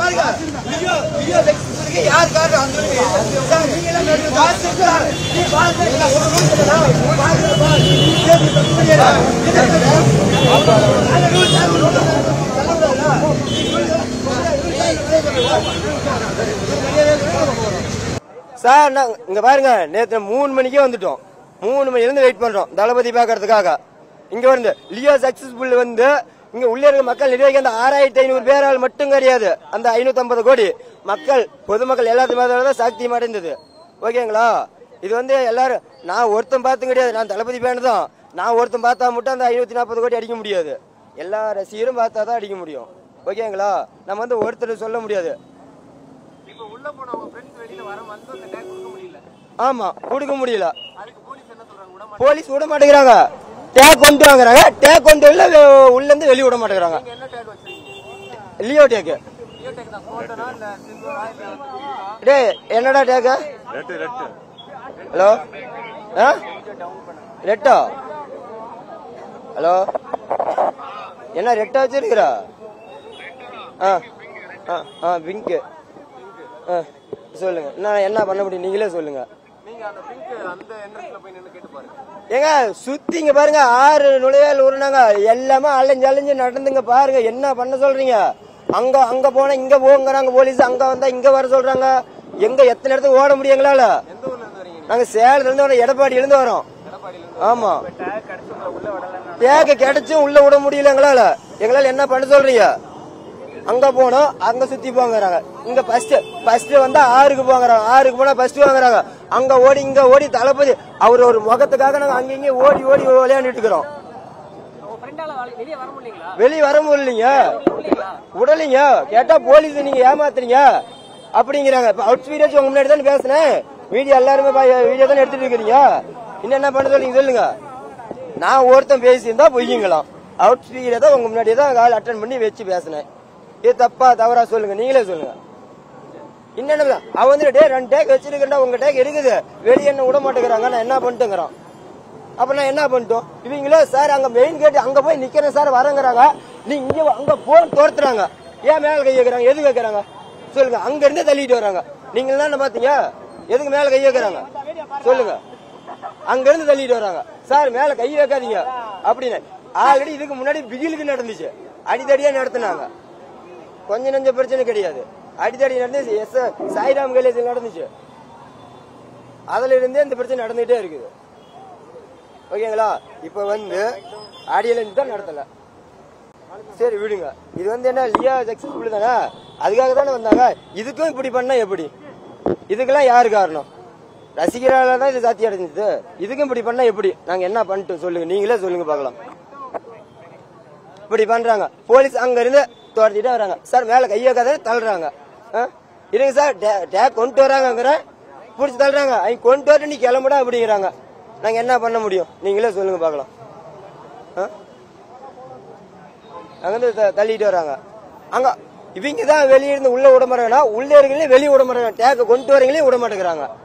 பாருங்க Leo Leo லெக்ஸஸ்க்கு யார் காரணம் அந்த சார் நீங்க எல்லாம் நடுவுல காசு சார் நீ பாருங்க நீங்க ஒரு ரூல் சொல்லடா பாருங்க பாருங்க இது தப்பு பண்ணிடா இது அந்த ரூல் சார் ரூல் சொல்லக்கூடாதா சார் நான் இங்க பாருங்க நேத்து மூணு மணிக்கே வந்துட்டோம் மூணு மணில இருந்து வெயிட் பண்றோம் தளபதி பாக்குறதுக்காக இங்க வந்து லியோ சக்சஸ்ஃபுல் வந்து இங்க உள்ள இருக்க மக்கள் நிர்வாகி அந்த ஆறாயிரத்தி ஐநூறு பேரால் மட்டும் கிடையாது அந்த ஐநூத்தி ஐம்பது கோடி மக்கள் பொதுமக்கள் எல்லாத்துமே தான் சக்தி அடைந்தது ஓகேங்களா இது வந்து எல்லாரும் நான் ஒருத்தன் பார்த்தும் கிடையாது நான் தளபதி பேன் தான் நான் ஒருத்தன் பார்த்தா மட்டும் அந்த ஐநூத்தி நாற்பது கோடி அடிக்க முடியாது எல்லா ரசிகரும் பார்த்தா தான் அடிக்க முடியும் ஓகேங்களா நம்ம வந்து ஒருத்தர் சொல்ல முடியாது இப்போ உள்ள போனவங்க ஃப்ரெண்ட்ஸ் வெளியில வர வந்து அந்த டேக் கொடுக்க முடியல ஆமா கொடுக்க முடியல அதுக்கு போலீஸ் என்ன சொல்றாங்க விட போலீஸ் விட மாட்டேங்கிறாங்க டேக் கொண்டு வாங்குறாங்க டேக் கொண்டு உள்ள உள்ள இருந்து வெளிய விட மாட்டேங்கிறாங்க மாட்டீங்க என்ன டேக் வச்சிருக்கீங்க லியோ டேக் லியோ டேக் தான் ஃபோட்டோனா இல்ல சில்வரா இல்ல gold-ஆ? டேய் என்னடா டேக் ஹலோ ஆ ரெட்டா ஹலோ என்ன ரெட்டா வச்சிருக்கிறா ஆ ஆ ஆ பிங்க் ஆ சொல்லுங்க நான் என்ன பண்ண முடியும் நீங்களே சொல்லுங்க நீங்க அந்த பிங்க் அந்த என்ட்ரன்ஸ்ல போய் நின்னு கேட்டு பாருங்க ஏங்க சுத்தி இங்க பாருங்க ஆறு நுழைவாயில் உருனாங்க எல்லாமே அலைஞ்சு அலைஞ்சு நடந்துங்க பாருங்க என்ன பண்ண சொல்றீங்க அங்க அங்க போனா இங்க போங்கிறாங்க போலீஸ் அங்க வந்தா இங்க வர சொல்றாங்க எங்க எத்தனை இடத்துக்கு ஓட முடியும் எங்களால எந்த ஊர்ல இருந்து வரீங்க நாங்க சேலத்துல இருந்து வரோம் எடப்பாடியில இருந்து வரோம் எடப்பாடியில ஆமா டேக் கிடைச்சு உங்களை உள்ள விடலன்னா தேக்க கிடைச்சும் உள்ள விட முடியல எங்களால எங்களால என்ன பண்ண சொல்றீங்க அங்க போனோம் அங்க சுத்தி போங்கறாங்க இங்க ஃபர்ஸ்ட் ஃபர்ஸ்ட் வந்தா ஆறுக்கு போங்கறாங்க ஆறுக்கு போனா ஃபர்ஸ்ட் வாங்குறாங்க அங்க ஓடி இங்க ஓடி தளபதி அவர் ஒரு முகத்துக்காக நாங்க அங்க இங்க ஓடி ஓடி விளையாண்டுட்டு இருக்கிறோம் உங்க ஃப்ரெண்டால வெளிய வர முடியலங்களா வெளிய வர முடியலீங்க விடலீங்க கேட்டா போலீஸ் நீங்க ஏமாத்துறீங்க அப்படிங்கிறாங்க இப்ப அவுட் ஸ்பீட் உங்க முன்னாடி தானே பேசுனேன் வீடியோ எல்லாருமே வீடியோ தானே எடுத்துட்டு இருக்கிறீங்க இன்னும் என்ன பண்ண சொல்றீங்க சொல்லுங்க நான் ஒருத்தன் பேசியிருந்தா பொய்யுங்களாம் அவுட் ஸ்பீட தான் உங்க முன்னாடியே தான் கால் அட்டன் பண்ணி வச்சு பேசினேன் இது தப்பா தவறா சொல்லுங்க நீங்களே சொல்லுங்க என்னென்ன அவன் வந்து டே ரெண்டு டேக் வச்சிருக்கா உங்க டேக் இருக்குது வெளியே என்ன விட மாட்டேங்கிறாங்க நான் என்ன பண்ணிட்டுங்கிறான் அப்ப நான் என்ன பண்ணிட்டோம் இவங்களோ சார் அங்க மெயின் கேட் அங்க போய் நிக்கிறேன் சார் வரங்கிறாங்க நீ இங்க வா, அங்க போன் தோர்த்துறாங்க ஏன் மேல கை வைக்கிறாங்க எது வைக்கிறாங்க சொல்லுங்க அங்க இருந்து தள்ளிட்டு வராங்க நீங்க என்ன பாத்தீங்க எதுக்கு மேல கை வைக்கிறாங்க சொல்லுங்க அங்க இருந்து தள்ளிட்டு வராங்க சார் மேல கை வைக்காதீங்க அப்படின்னு ஆல்ரெடி இதுக்கு முன்னாடி பிகிலுக்கு நடந்துச்சு அடிதடியா நடத்துனாங்க கொஞ்ச நெஞ்ச பிரச்சனை கிடையாது அடிதடி நடந்துச்சு எஸ் சாய்ராம் கைலேஜில் நடந்துச்சு அதுல இருந்தே இந்த பிரச்சனை நடந்துகிட்டே இருக்குது ஓகேங்களா இப்ப வந்து ஆடியலன்ஸ் தான் நடத்தல சரி விடுங்க இது வந்து என்ன லியா சக்சஸ்ஃபுல் தானே அதுக்காக தானே வந்தாங்க இதுக்கும் இப்படி பண்ணா எப்படி இதுக்கெல்லாம் யாரு காரணம் ரசிகரால தான் இது சாத்தியம் அடைஞ்சது இதுக்கும் இப்படி பண்ணா எப்படி நாங்க என்ன பண்ணிட்டோம் சொல்லுங்க நீங்களே சொல்லுங்க பார்க்கலாம் இப்படி பண்றாங்க போலீஸ் அங்க இருந்து துரத்திட்டே வராங்க சார் மேல கைய கதை தள்ளுறாங்க ஆ? இருங்க சார் டே- டேக் கொண்டு வராங்கங்கிற புடிச்சு தள்ளுறாங்க அவங்க கொண்டு வரட்டு நீ கிளம்புடா அப்படிங்கிறாங்க நாங்க என்ன பண்ண முடியும் நீங்களே சொல்லுங்க பார்க்கலாம் ஆ? அங்க இருந்து த- தள்ளிட்டு வராங்க அங்க இவங்க தான் வெளியே இருந்து உள்ள விட மாட்டாங்கன்னா உள்ள இருக்கீங்களே வெளியே விட மாட்டாங்க டேக்க கொண்டு வரீங்களே விட மாட்டேங்கிறாங்க